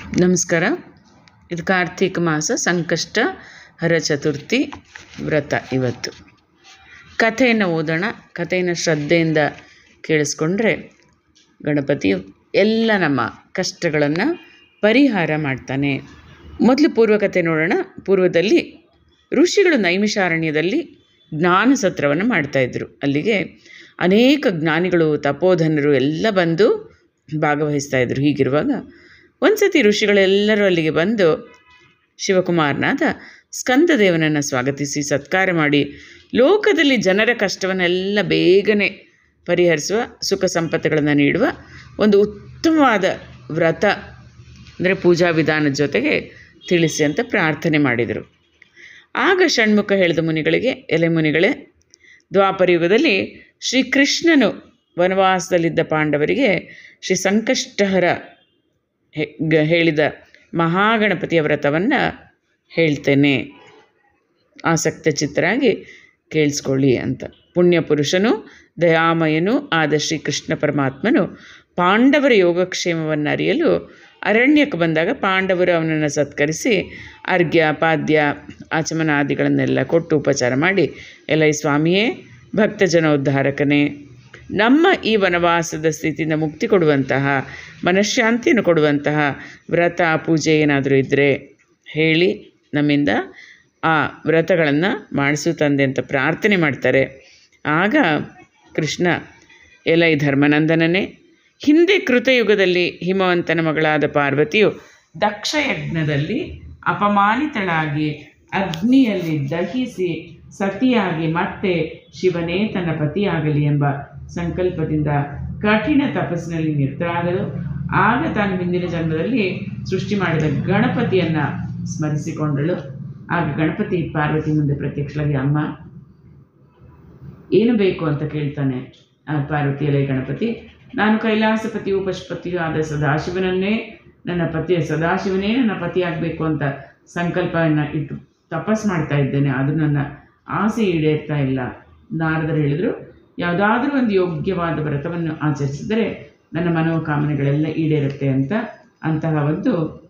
ನಮಸ್ಕಾರ ಇದು ಕಾರ್ತೀಕ ಮಾಸ ಸಂಕಷ್ಟ ಹರ ಚತುರ್ಥಿ ವ್ರತ ಇವತ್ತು ಕಥೆಯನ್ನು ಓದೋಣ ಕಥೆಯನ್ನು ಶ್ರದ್ಧೆಯಿಂದ ಕೇಳಿಸ್ಕೊಂಡ್ರೆ ಗಣಪತಿಯು ಎಲ್ಲ ನಮ್ಮ ಕಷ್ಟಗಳನ್ನು ಪರಿಹಾರ ಮಾಡ್ತಾನೆ ಮೊದಲು ಪೂರ್ವಕಥೆ ನೋಡೋಣ ಪೂರ್ವದಲ್ಲಿ ಋಷಿಗಳು ನೈಮಿಷಾರಣ್ಯದಲ್ಲಿ ಜ್ಞಾನ ಸತ್ರವನ್ನು ಮಾಡ್ತಾಯಿದ್ರು ಅಲ್ಲಿಗೆ ಅನೇಕ ಜ್ಞಾನಿಗಳು ತಪೋಧನರು ಎಲ್ಲ ಬಂದು ಭಾಗವಹಿಸ್ತಾ ಇದ್ರು ಹೀಗಿರುವಾಗ ಒಂದು ಸತಿ ಋಷಿಗಳೆಲ್ಲರೂ ಅಲ್ಲಿಗೆ ಬಂದು ಶಿವಕುಮಾರನಾದ ಸ್ಕಂದದೇವನನ್ನು ಸ್ವಾಗತಿಸಿ ಸತ್ಕಾರ ಮಾಡಿ ಲೋಕದಲ್ಲಿ ಜನರ ಕಷ್ಟವನ್ನೆಲ್ಲ ಬೇಗನೆ ಪರಿಹರಿಸುವ ಸುಖ ಸಂಪತ್ತುಗಳನ್ನು ನೀಡುವ ಒಂದು ಉತ್ತಮವಾದ ವ್ರತ ಅಂದರೆ ಪೂಜಾ ವಿಧಾನದ ಜೊತೆಗೆ ತಿಳಿಸಿ ಅಂತ ಪ್ರಾರ್ಥನೆ ಮಾಡಿದರು ಆಗ ಷಣ್ಮುಖ ಹೇಳಿದ ಮುನಿಗಳಿಗೆ ಎಲೆ ಮುನಿಗಳೇ ದ್ವಾಪರಯುಗದಲ್ಲಿ ಶ್ರೀಕೃಷ್ಣನು ವನವಾಸದಲ್ಲಿದ್ದ ಪಾಂಡವರಿಗೆ ಶ್ರೀ ಸಂಕಷ್ಟಹರ ಹೆ- ಗ- ಹೇಳಿದ ಮಹಾಗಣಪತಿಯ ವ್ರತವನ್ನು ಹೇಳ್ತೇನೆ ಆಸಕ್ತ ಚಿತ್ತರಾಗಿ ಕೇಳಿಸ್ಕೊಳ್ಳಿ ಅಂತ ಪುಣ್ಯ ಪುರುಷನು ದಯಾಮಯನೂ ಆದ ಶ್ರೀಕೃಷ್ಣ ಪರಮಾತ್ಮನು ಪಾಂಡವರ ಯೋಗಕ್ಷೇಮವನ್ನು ಅರಿಯಲು ಅರಣ್ಯಕ್ಕೆ ಬಂದಾಗ ಪಾಂಡವರು ಅವನನ್ನು ಸತ್ಕರಿಸಿ ಅರ್ಘ್ಯ ಪಾದ್ಯ ಆಚಮನಾದಿಗಳನ್ನೆಲ್ಲ ಕೊಟ್ಟು ಉಪಚಾರ ಮಾಡಿ ಎಲ್ಲ ಈ ಸ್ವಾಮಿಯೇ ಭಕ್ತಜನೋದ್ಧಾರಕನೇ ನಮ್ಮ ಈ ವನವಾಸದ ಸ್ಥಿತಿಯಿಂದ ಮುಕ್ತಿ ಕೊಡುವಂತಹ ಮನಃಶಾಂತಿಯನ್ನು ಕೊಡುವಂತಹ ವ್ರತ ಪೂಜೆ ಏನಾದರೂ ಇದ್ದರೆ ಹೇಳಿ ನಮ್ಮಿಂದ ಆ ವ್ರತಗಳನ್ನು ಮಾಡಿಸು ತಂದೆ ಅಂತ ಪ್ರಾರ್ಥನೆ ಮಾಡ್ತಾರೆ ಆಗ ಕೃಷ್ಣ ಎಲೈ ಧರ್ಮನಂದನನೇ ಹಿಂದೆ ಕೃತಯುಗದಲ್ಲಿ ಹಿಮವಂತನ ಮಗಳಾದ ಪಾರ್ವತಿಯು ದಕ್ಷಯಜ್ಞದಲ್ಲಿ ಅಪಮಾನಿತಳಾಗಿ ಅಗ್ನಿಯಲ್ಲಿ ದಹಿಸಿ ಸತಿಯಾಗಿ ಮತ್ತೆ ಶಿವನೇ ತನ್ನ ಪತಿಯಾಗಲಿ ಎಂಬ ಸಂಕಲ್ಪದಿಂದ ಕಠಿಣ ತಪಸ್ಸಿನಲ್ಲಿ ನಿರತರಾದಳು ಆಗ ತಾನು ಹಿಂದಿನ ಜನ್ಮದಲ್ಲಿ ಸೃಷ್ಟಿ ಮಾಡಿದ ಗಣಪತಿಯನ್ನು ಸ್ಮರಿಸಿಕೊಂಡಳು ಆಗ ಗಣಪತಿ ಪಾರ್ವತಿ ಮುಂದೆ ಪ್ರತ್ಯಕ್ಷವಾಗಿ ಅಮ್ಮ ಏನು ಬೇಕು ಅಂತ ಕೇಳ್ತಾನೆ ಆ ಪಾರ್ವತಿಯಲೇ ಗಣಪತಿ ನಾನು ಕೈಲಾಸಪತಿಯು ಪಶುಪತಿಯು ಆದ ಸದಾಶಿವನನ್ನೇ ನನ್ನ ಪತಿ ಸದಾಶಿವನೇ ನನ್ನ ಪತಿಯಾಗಬೇಕು ಅಂತ ಸಂಕಲ್ಪವನ್ನು ಇಟ್ಟು ತಪಸ್ ಮಾಡ್ತಾ ಇದ್ದೇನೆ ಅದು ನನ್ನ ಆಸೆ ಈಡೇರ್ತಾ ಇಲ್ಲ ನಾರದರು ಹೇಳಿದರು ಯಾವುದಾದ್ರೂ ಒಂದು ಯೋಗ್ಯವಾದ ವ್ರತವನ್ನು ಆಚರಿಸಿದರೆ ನನ್ನ ಮನೋಕಾಮನೆಗಳೆಲ್ಲ ಈಡೇರುತ್ತೆ ಅಂತ ಅಂತಹ ಒಂದು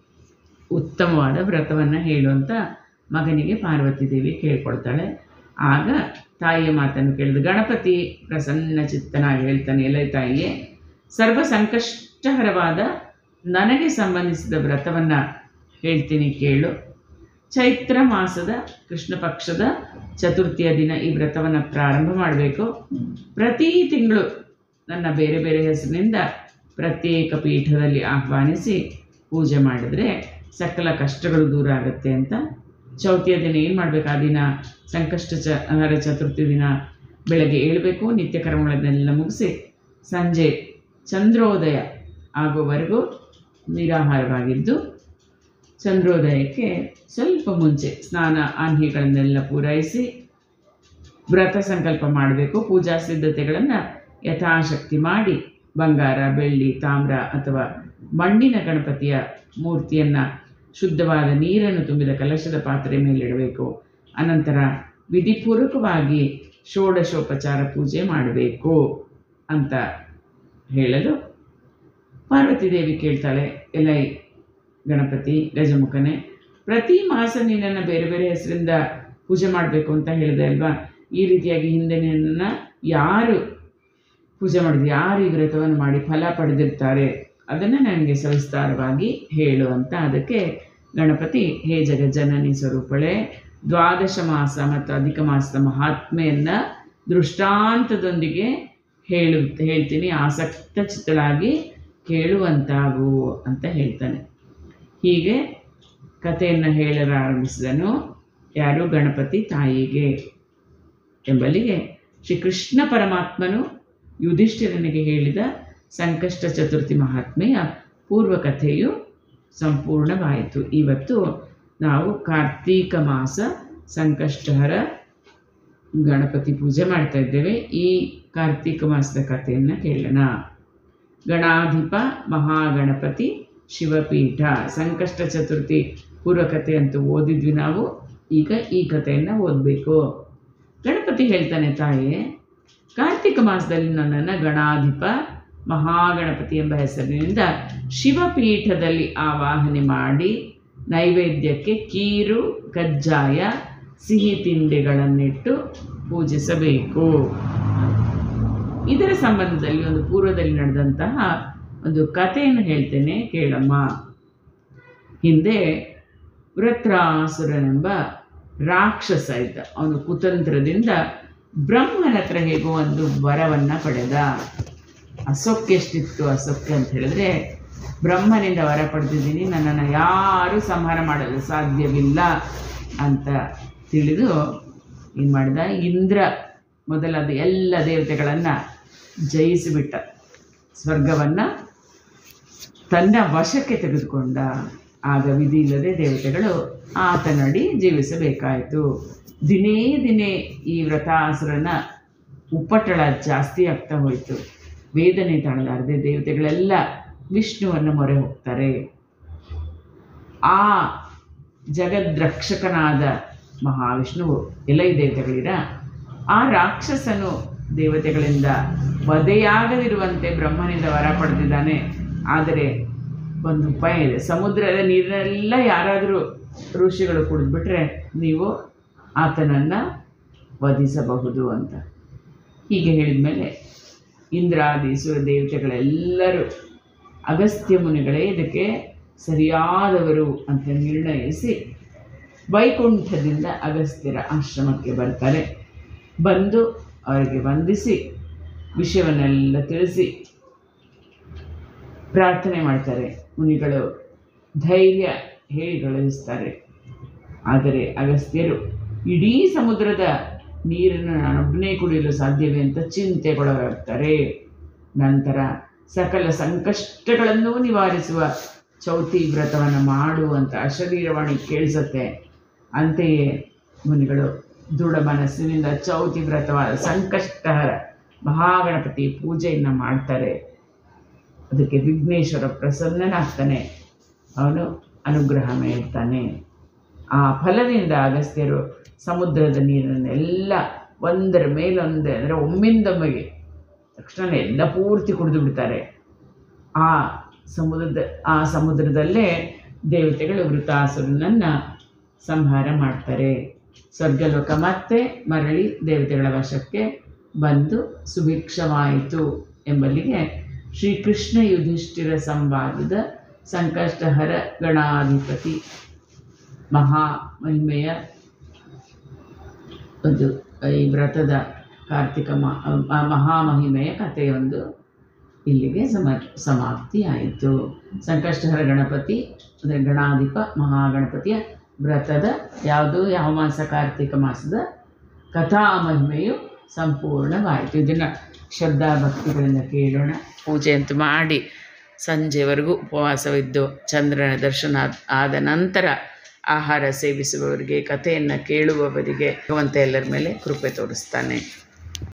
ಉತ್ತಮವಾದ ವ್ರತವನ್ನು ಹೇಳುವಂತ ಮಗನಿಗೆ ಪಾರ್ವತಿ ದೇವಿ ಕೇಳ್ಕೊಳ್ತಾಳೆ ಆಗ ತಾಯಿಯ ಮಾತನ್ನು ಕೇಳಿದ ಗಣಪತಿ ಪ್ರಸನ್ನ ಚಿತ್ತನಾಗಿ ಹೇಳ್ತಾನೆ ಎಲ್ಲ ತಾಯಿಯೇ ಸರ್ವ ಸಂಕಷ್ಟಹರವಾದ ನನಗೆ ಸಂಬಂಧಿಸಿದ ವ್ರತವನ್ನು ಹೇಳ್ತೀನಿ ಕೇಳು ಚೈತ್ರ ಮಾಸದ ಕೃಷ್ಣ ಪಕ್ಷದ ಚತುರ್ಥಿಯ ದಿನ ಈ ವ್ರತವನ್ನು ಪ್ರಾರಂಭ ಮಾಡಬೇಕು ಪ್ರತಿ ತಿಂಗಳು ನನ್ನ ಬೇರೆ ಬೇರೆ ಹೆಸರಿನಿಂದ ಪ್ರತ್ಯೇಕ ಪೀಠದಲ್ಲಿ ಆಹ್ವಾನಿಸಿ ಪೂಜೆ ಮಾಡಿದ್ರೆ ಸಕಲ ಕಷ್ಟಗಳು ದೂರ ಆಗುತ್ತೆ ಅಂತ ಚೌತಿಯ ದಿನ ಏನು ಮಾಡಬೇಕು ಆ ದಿನ ಸಂಕಷ್ಟ ಚ ಹರ ಚತುರ್ಥಿ ದಿನ ಬೆಳಗ್ಗೆ ಏಳಬೇಕು ನಿತ್ಯ ಕರ್ಮಗಳನ್ನೆಲ್ಲ ಮುಗಿಸಿ ಸಂಜೆ ಚಂದ್ರೋದಯ ಆಗುವವರೆಗೂ ನಿರಾಹಾರವಾಗಿದ್ದು ಚಂದ್ರೋದಯಕ್ಕೆ ಸ್ವಲ್ಪ ಮುಂಚೆ ಸ್ನಾನ ಆನ್ಹಿಗಳನ್ನೆಲ್ಲ ಪೂರೈಸಿ ವ್ರತ ಸಂಕಲ್ಪ ಮಾಡಬೇಕು ಪೂಜಾ ಸಿದ್ಧತೆಗಳನ್ನು ಯಥಾಶಕ್ತಿ ಮಾಡಿ ಬಂಗಾರ ಬೆಳ್ಳಿ ತಾಮ್ರ ಅಥವಾ ಮಣ್ಣಿನ ಗಣಪತಿಯ ಮೂರ್ತಿಯನ್ನು ಶುದ್ಧವಾದ ನೀರನ್ನು ತುಂಬಿದ ಕಲಶದ ಪಾತ್ರೆ ಮೇಲಿಡಬೇಕು ಅನಂತರ ವಿಧಿಪೂರ್ವಕವಾಗಿ ಷೋಡಶೋಪಚಾರ ಪೂಜೆ ಮಾಡಬೇಕು ಅಂತ ಹೇಳಲು ಪಾರ್ವತಿ ದೇವಿ ಕೇಳ್ತಾಳೆ ಎಲೈ ಗಣಪತಿ ಗಜಮುಖನೇ ಪ್ರತಿ ಮಾಸ ನಿನ್ನನ್ನು ಬೇರೆ ಬೇರೆ ಹೆಸರಿಂದ ಪೂಜೆ ಮಾಡಬೇಕು ಅಂತ ಹೇಳಿದೆ ಅಲ್ವಾ ಈ ರೀತಿಯಾಗಿ ಹಿಂದೆ ನಿನ್ನನ್ನು ಯಾರು ಪೂಜೆ ಮಾಡಿದ್ರು ಯಾರು ಈ ವ್ರತವನ್ನು ಮಾಡಿ ಫಲ ಪಡೆದಿರ್ತಾರೆ ಅದನ್ನು ನನಗೆ ಸವಿಸ್ತಾರವಾಗಿ ಹೇಳು ಅಂತ ಅದಕ್ಕೆ ಗಣಪತಿ ಹೇ ಜಗಜ್ಜನನಿ ಸ್ವರೂಪಳೆ ದ್ವಾದಶ ಮಾಸ ಮತ್ತು ಅಧಿಕ ಮಾಸದ ಮಹಾತ್ಮೆಯನ್ನು ದೃಷ್ಟಾಂತದೊಂದಿಗೆ ಹೇಳು ಹೇಳ್ತೀನಿ ಆಸಕ್ತ ಚಿತ್ತಳಾಗಿ ಕೇಳುವಂತಾಗು ಅಂತ ಹೇಳ್ತಾನೆ ಹೀಗೆ ಕಥೆಯನ್ನು ಹೇಳಲಾರಂಭಿಸಿದನು ಯಾರು ಗಣಪತಿ ತಾಯಿಗೆ ಎಂಬಲ್ಲಿಗೆ ಶ್ರೀ ಕೃಷ್ಣ ಪರಮಾತ್ಮನು ಯುಧಿಷ್ಠಿರನಿಗೆ ಹೇಳಿದ ಸಂಕಷ್ಟ ಚತುರ್ಥಿ ಮಹಾತ್ಮೆಯ ಪೂರ್ವಕಥೆಯು ಸಂಪೂರ್ಣವಾಯಿತು ಇವತ್ತು ನಾವು ಕಾರ್ತೀಕ ಮಾಸ ಸಂಕಷ್ಟಹರ ಗಣಪತಿ ಪೂಜೆ ಮಾಡ್ತಾ ಇದ್ದೇವೆ ಈ ಕಾರ್ತೀಕ ಮಾಸದ ಕಥೆಯನ್ನು ಕೇಳೋಣ ಗಣಾಧಿಪ ಮಹಾಗಣಪತಿ ಶಿವಪೀಠ ಸಂಕಷ್ಟ ಚತುರ್ಥಿ ಪೂರ್ವಕಥೆ ಅಂತ ಓದಿದ್ವಿ ನಾವು ಈಗ ಈ ಕಥೆಯನ್ನು ಓದಬೇಕು ಗಣಪತಿ ಹೇಳ್ತಾನೆ ತಾಯಿ ಕಾರ್ತಿಕ ಮಾಸದಲ್ಲಿ ನನ್ನನ್ನು ಗಣಾಧಿಪ ಮಹಾಗಣಪತಿ ಎಂಬ ಹೆಸರಿನಿಂದ ಶಿವಪೀಠದಲ್ಲಿ ಆವಾಹನೆ ಮಾಡಿ ನೈವೇದ್ಯಕ್ಕೆ ಕೀರು ಕಜ್ಜಾಯ ಸಿಹಿ ತಿಂಡಿಗಳನ್ನಿಟ್ಟು ಪೂಜಿಸಬೇಕು ಇದರ ಸಂಬಂಧದಲ್ಲಿ ಒಂದು ಪೂರ್ವದಲ್ಲಿ ನಡೆದಂತಹ ಒಂದು ಕಥೆಯನ್ನು ಹೇಳ್ತೇನೆ ಕೇಳಮ್ಮ ಹಿಂದೆ ವೃತ್ರಾಸುರನೆಂಬ ರಾಕ್ಷಸ ಇದ್ದ ಅವನು ಕುತಂತ್ರದಿಂದ ಬ್ರಹ್ಮನ ಹತ್ರ ಹೇಗೋ ಒಂದು ವರವನ್ನು ಪಡೆದ ಆ ಸೊಕ್ಕೆ ಎಷ್ಟಿತ್ತು ಆ ಸೊಕ್ಕೆ ಅಂತ ಹೇಳಿದ್ರೆ ಬ್ರಹ್ಮನಿಂದ ವರ ಪಡೆದಿದ್ದೀನಿ ನನ್ನನ್ನು ಯಾರೂ ಸಂಹಾರ ಮಾಡಲು ಸಾಧ್ಯವಿಲ್ಲ ಅಂತ ತಿಳಿದು ಏನು ಮಾಡಿದ ಇಂದ್ರ ಮೊದಲಾದ ಎಲ್ಲ ದೇವತೆಗಳನ್ನು ಜಯಿಸಿಬಿಟ್ಟ ಸ್ವರ್ಗವನ್ನು ತನ್ನ ವಶಕ್ಕೆ ತೆಗೆದುಕೊಂಡ ಆಗ ವಿಧಿ ಇಲ್ಲದೆ ದೇವತೆಗಳು ಆತನಡಿ ಜೀವಿಸಬೇಕಾಯಿತು ದಿನೇ ದಿನೇ ಈ ವ್ರತಾಸುರನ ಉಪ್ಪಟಳ ಜಾಸ್ತಿ ಆಗ್ತಾ ಹೋಯಿತು ವೇದನೆ ತಾಳಲಾರದೆ ದೇವತೆಗಳೆಲ್ಲ ವಿಷ್ಣುವನ್ನು ಮೊರೆ ಹೋಗ್ತಾರೆ ಆ ಜಗದ್ರಕ್ಷಕನಾದ ಮಹಾವಿಷ್ಣುವು ಎಲೈ ದೇವತೆಗಳಿರ ಆ ರಾಕ್ಷಸನು ದೇವತೆಗಳಿಂದ ವಧೆಯಾಗದಿರುವಂತೆ ಬ್ರಹ್ಮನಿಂದ ವರ ಪಡೆದಿದ್ದಾನೆ ಆದರೆ ಒಂದು ಉಪಾಯ ಇದೆ ಸಮುದ್ರದ ನೀರನ್ನೆಲ್ಲ ಯಾರಾದರೂ ಋಷಿಗಳು ಕುಡಿದ್ಬಿಟ್ರೆ ನೀವು ಆತನನ್ನು ವಧಿಸಬಹುದು ಅಂತ ಹೀಗೆ ಹೇಳಿದ ಮೇಲೆ ಇಂದ್ರಾದಿ ಸುರ ದೇವತೆಗಳೆಲ್ಲರೂ ಅಗಸ್ತ್ಯ ಮುನಿಗಳೇ ಇದಕ್ಕೆ ಸರಿಯಾದವರು ಅಂತ ನಿರ್ಣಯಿಸಿ ವೈಕುಂಠದಿಂದ ಅಗಸ್ತ್ಯರ ಆಶ್ರಮಕ್ಕೆ ಬರ್ತಾರೆ ಬಂದು ಅವರಿಗೆ ವಂದಿಸಿ ವಿಷಯವನ್ನೆಲ್ಲ ತಿಳಿಸಿ ಪ್ರಾರ್ಥನೆ ಮಾಡ್ತಾರೆ ಮುನಿಗಳು ಧೈರ್ಯ ಹೇಳಿ ಕಳುಹಿಸ್ತಾರೆ ಆದರೆ ಅಗಸ್ತ್ಯರು ಇಡೀ ಸಮುದ್ರದ ನೀರನ್ನು ನಾನೊಬ್ಬನೇ ಕುಡಿಯಲು ಸಾಧ್ಯವೇ ಅಂತ ಚಿಂತೆಗೊಳಗಾಗ್ತಾರೆ ನಂತರ ಸಕಲ ಸಂಕಷ್ಟಗಳನ್ನು ನಿವಾರಿಸುವ ಚೌತಿ ವ್ರತವನ್ನು ಮಾಡುವಂಥ ಅಶರೀರವಾಣಿ ಕೇಳಿಸುತ್ತೆ ಅಂತೆಯೇ ಮುನಿಗಳು ದೃಢ ಮನಸ್ಸಿನಿಂದ ಚೌತಿ ವ್ರತವಾದ ಸಂಕಷ್ಟಹರ ಮಹಾಗಣಪತಿ ಪೂಜೆಯನ್ನು ಮಾಡ್ತಾರೆ ಅದಕ್ಕೆ ವಿಘ್ನೇಶ್ವರ ಪ್ರಸನ್ನನಾಗ್ತಾನೆ ಅವನು ಅನುಗ್ರಹ ನೀಡ್ತಾನೆ ಆ ಫಲದಿಂದ ಅಗಸ್ತ್ಯರು ಸಮುದ್ರದ ನೀರನ್ನೆಲ್ಲ ಒಂದರ ಮೇಲೊಂದೇ ಅಂದರೆ ಒಮ್ಮಿಂದೊಮ್ಮೆಗೆ ತಕ್ಷಣ ಎಲ್ಲ ಪೂರ್ತಿ ಕುಡಿದು ಬಿಡ್ತಾರೆ ಆ ಸಮುದ್ರದ ಆ ಸಮುದ್ರದಲ್ಲೇ ದೇವತೆಗಳು ವೃತಾಸುರನನ್ನು ಸಂಹಾರ ಮಾಡ್ತಾರೆ ಸ್ವರ್ಗಲೋಕ ಮತ್ತೆ ಮರಳಿ ದೇವತೆಗಳ ವಶಕ್ಕೆ ಬಂದು ಸುಭಿಕ್ಷವಾಯಿತು ಎಂಬಲ್ಲಿಗೆ ಶ್ರೀಕೃಷ್ಣ ಯುಧಿಷ್ಠಿರ ಸಂವಾದದ ಸಂಕಷ್ಟಹರ ಗಣಾಧಿಪತಿ ಮಹಾ ಮಹಿಮೆಯ ಒಂದು ಈ ವ್ರತದ ಕಾರ್ತಿಕ ಮ- ಆ ಮಹಾಮಹಿಮೆಯ ಕಥೆಯೊಂದು ಇಲ್ಲಿಗೆ ಸಮ ಸಮಾಪ್ತಿ ಆಯಿತು ಸಂಕಷ್ಟಹರ ಗಣಪತಿ ಅಂದರೆ ಗಣಾಧಿಪ ಮಹಾಗಣಪತಿಯ ವ್ರತದ ಯಾವುದು ಯಾವ ಮಾಸ ಕಾರ್ತಿಕ ಮಾಸದ ಕಥಾ ಮಹಿಮೆಯು ಸಂಪೂರ್ಣವಾಯಿತು ಇದನ್ನು ಶ್ರದ್ಧಾ ಭಕ್ತಿಗಳಿಂದ ಕೇಳೋಣ ಪೂಜೆ ಅಂತ ಮಾಡಿ ಸಂಜೆವರೆಗೂ ಉಪವಾಸವಿದ್ದು ಚಂದ್ರನ ದರ್ಶನ ಆದ್- ಆದ ನಂತರ ಆಹಾರ ಸೇವಿಸುವವರಿಗೆ ಕಥೆಯನ್ನು ಕೇಳುವವರಿಗೆ ಭಗವಂತ ಎಲ್ಲರ ಮೇಲೆ ಕೃಪೆ ತೋರಿಸ್ತಾನೆ